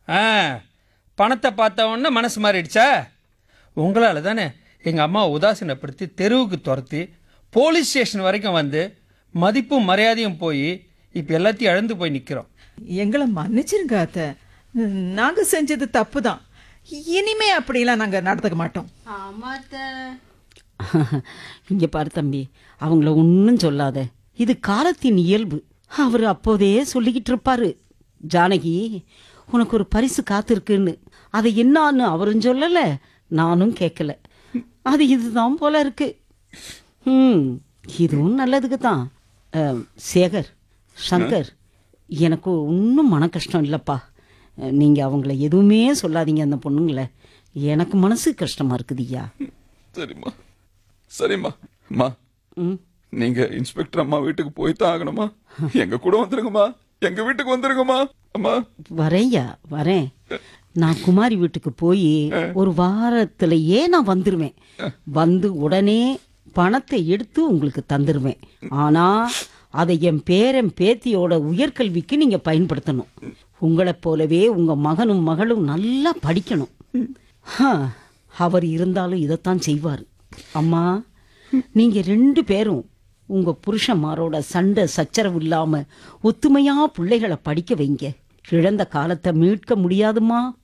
ஆ பணத்தை பார்த்த உடனே மனசு மாறிடுச்சா உங்களால் தானே எங்கள் அம்மா உதாசீனப்படுத்தி தெருவுக்கு துரத்தி போலீஸ் ஸ்டேஷன் வரைக்கும் வந்து மதிப்பும் மரியாதையும் போய் இப்போ எல்லாத்தையும் இழந்து போய் நிற்கிறோம் எங்களை மன்னிச்சிருங்க அத்தை நாங்க செஞ்சது தப்பு தான் இனிமே அப்படிலாம் நாங்க நடந்துக்க மாட்டோம் இங்க பாரு தம்பி அவங்கள ஒன்றும் சொல்லாத இது காலத்தின் இயல்பு அவர் அப்போதே சொல்லிக்கிட்டு இருப்பாரு ஜானகி உனக்கு ஒரு பரிசு காத்திருக்குன்னு அது என்னான்னு அவரும் சொல்லல நானும் கேட்கல அது இதுதான் போல இருக்கு ம் இதுவும் நல்லதுக்கு தான் அஹ், சேகர் சங்கர் எனக்கு ஒன்றும் மன கஷ்டம் இல்லைப்பா அஹ், நீங்க அவங்கள எதுவுமே சொல்லாதீங்க அந்த பொண்ணுங்கள எனக்கு மனசு கஷ்டமா இருக்குதுய்யா சரிம்மா சரிம்மா அம்மா ம் நீங்க இன்ஸ்பெக்டர் அம்மா வீட்டுக்கு போய் தான் ஆகணுமா எங்க கூட வந்துருங்கம்மா எங்க வீட்டுக்கு வந்துருங்கம்மா அம்மா வரேன்யா வரேன் நான் குமாரி வீட்டுக்கு போய் ஒரு வாரத்திலேயே நான் வந்துருவேன் வந்து உடனே பணத்தை எடுத்து உங்களுக்கு தந்துருவேன் ஆனா அதை என் பேரன் பேத்தியோட உயர்கல்விக்கு நீங்க பயன்படுத்தணும் உங்களைப் போலவே உங்க மகனும் மகளும் நல்லா படிக்கணும் ஹ, அவர் இருந்தாலும் இதைத்தான் செய்வார் அம்மா நீங்க ரெண்டு பேரும் உங்க புருஷன்மாரோட சண்டை சச்சரவு இல்லாம ஒத்துமையா பிள்ளைகளை படிக்க வைங்க இழந்த காலத்தை மீட்க முடியாதுமா